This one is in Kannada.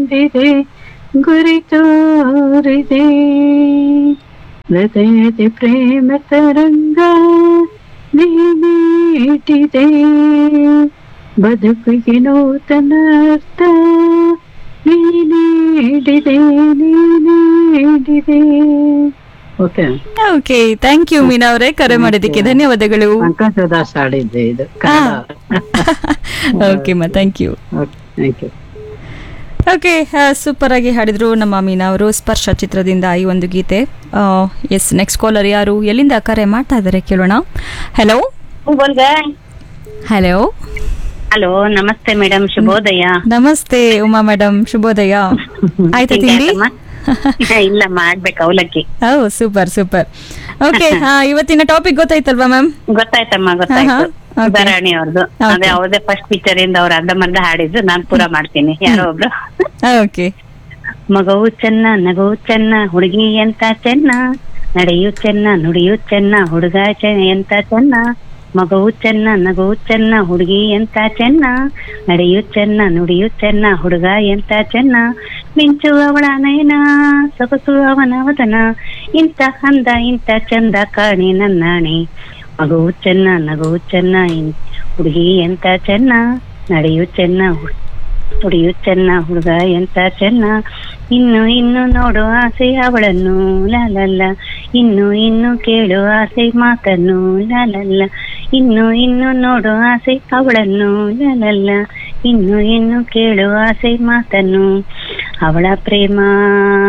ಬಂದಿದೆ ಗುರಿ ತೋರಿದೆ ಹೃದಯದ ಪ್ರೇಮ ತರಂಗ ನೀಟಿದೆ ಬದುಕಿಗೆ ನೂತನ ಅರ್ಥ ನೀ ನೀಡಿದೆ ನೀ ನೀಡಿದೆ okay okay thank you Meena ಅವರೇ ಕರೆ ಮಾಡಿದ್ದಕ್ಕೆ ಧನ್ಯವಾದಗಳು ಪಂಕಜ ದಾಸ್ ಹಾಡಿದ್ದೆ ಇದು ಕನ್ನಡ ಓಕೆ ಮಾ thank you okay thank you okay super ಆಗಿ ಹಾಡಿದ್ರು ನಮ್ಮ ಮೀನಾ ಅವರು ಸ್ಪರ್ಶ ಚಿತ್ರದಿಂದ ಈ ಒಂದು ಗೀತೆ ಎಸ್ ನೆಕ್ಸ್ಟ್ ಕಾಲರ್ ಯಾರು ಎಲ್ಲಿಂದ ಕರೆ ಮಾಡ್ತಾ ಇದ್ದಾರೆ ಕೇಳೋಣ ಹಲೋ ಹಲೋ ಹಲೋ ನಮಸ್ತೆ ಮೇಡಮ್ ಶುಭೋದಯ ನಮಸ್ತೆ ಉಮಾ ಮೇಡಮ್ ಶುಭೋದಯ ಆಯ್ತಾ ತಿಂಡಿ ಆಯ್ತಮ್ಮ? ಇಲ್ಲ ಮಾಡ್ಬೇಕು ಅವಲಕ್ಕಿ ಓ ಸೂಪರ್ ಸೂಪರ್ ಓಕೆ ಇವತ್ತಿನ ಟಾಪಿಕ್ ಗೊತ್ತಾಯ್ತಲ್ವಾ ಮ್ಯಾಮ್ ಗೊತ್ತಾಯ್ತಮ್ಮ ಗೊತ್ತಾಯ್ತು ಹಾ, ಹಾ. Okay. ಧರಣಿ ಅವ್ರದ್ದು Okay. ಅದೇ ಅವ್ರದೇ ಫಸ್ಟ್ ಪಿಕ್ಚರ್ ಇಂದ ಅವ್ರ ಅರ್ಧಂಬರ್ಧ ಹಾಡಿದ್ರು ನಾನ್ ಪೂರ ಮಾಡ್ತೀನಿ ಯಾರೋ ಒಬ್ರು ಓಕೆ ಮಗವು ಚೆನ್ನ ನಗವು ಚೆನ್ನ ಹುಡುಗಿ ಎಂತ ಚೆನ್ನ ನಡೆಯು ಚೆನ್ನ ನುಡಿಯು ಚೆನ್ನ ಹುಡುಗ ಚೆ- ಎಂತ ಚೆನ್ನ ಮಗವು ಚೆನ್ನ ನಗವು ಚೆನ್ನ ಹುಡುಗಿ ಎಂತ ಚೆನ್ನ ನಡೆಯು ಚೆನ್ನ ನುಡಿಯು ಚೆನ್ನ ಹುಡುಗ ಎಂತ ಚೆನ್ನ ಮಿಂಚು ಅವಳ ನಯನ ಸೊಗಸು ಅವನ ವದನ ಇಂತ ಅಂದ ಇಂತ ಚಂದ ಕಾಣಿ ನನ್ನಾಣಿ ಮಗವು ಚೆನ್ನ ನಗವು ಚೆನ್ನ ಇನ್- ಹುಡುಗಿ ಎಂತ ಚೆನ್ನ ನಡೆಯು ಚೆನ್ನ ಹು- ಹುಡುಗಿಯು ಚೆನ್ನ ಹುಡುಗ ಎಂತ ಚೆನ್ನ ಇನ್ನು ಇನ್ನು ನೋಡು ಆಸೆ ಅವಳನ್ನು ಲಾಲಲ್ಲ ಇನ್ನು ಇನ್ನು ಕೇಳು ಆಸೆ ಮಾತನ್ನು ಲಾಲಲ್ಲ ಇನ್ನು ಇನ್ನು ನೋಡು ಆಸೆ ಅವಳನ್ನು ಲಾಲಲ್ಲ ಇನ್ನು ಇನ್ನು ಕೇಳು ಆಸೆ ಮಾತನ್ನು ಅವಳ ಪ್ರೇಮ